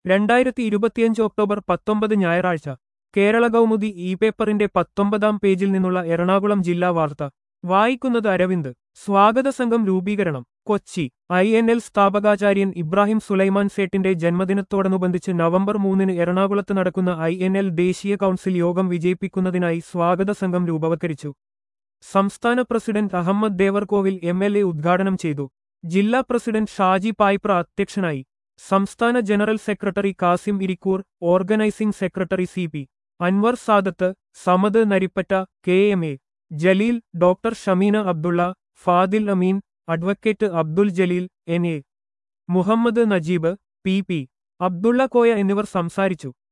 രണ്ടായിരത്തി ഇരുപത്തിയഞ്ച് ഒക്ടോബർ പത്തൊമ്പത് ഞായറാഴ്ച കേരള കൗമുദി ഇ പേപ്പറിന്റെ പത്തൊമ്പതാം പേജിൽ നിന്നുള്ള എറണാകുളം ജില്ലാ വാർത്ത വായിക്കുന്നത് അരവിന്ദ് സ്വാഗത സംഘം രൂപീകരണം കൊച്ചി ഐ എൻ എൽ സ്ഥാപകാചാര്യൻ ഇബ്രാഹിം സുലൈമാൻ സേട്ടിന്റെ ജന്മദിനത്തോടനുബന്ധിച്ച് നവംബർ മൂന്നിന് എറണാകുളത്ത് നടക്കുന്ന ഐ എൻ എൽ ദേശീയ കൗൺസിൽ യോഗം വിജയിപ്പിക്കുന്നതിനായി സ്വാഗത സംഘം രൂപവത്കരിച്ചു സംസ്ഥാന president Ahmed Devarkovil M L A ഉദ്ഘാടനം ചെയ്തു ജില്ലാ പ്രസിഡന്റ് ഷാജി പായ്പ്ര അധ്യക്ഷനായി സംസ്ഥാന general secretary Kasim Irikkur organising secretary C P Anwar Sadath Samad Narippatta K M A Jaleel doctor Shameena Abdulla Fadil Ameen advocate Abdul Jaleel N A Muhammad Najeeb P P Abdulla Koya എന്നിവർ സംസാരിച്ചു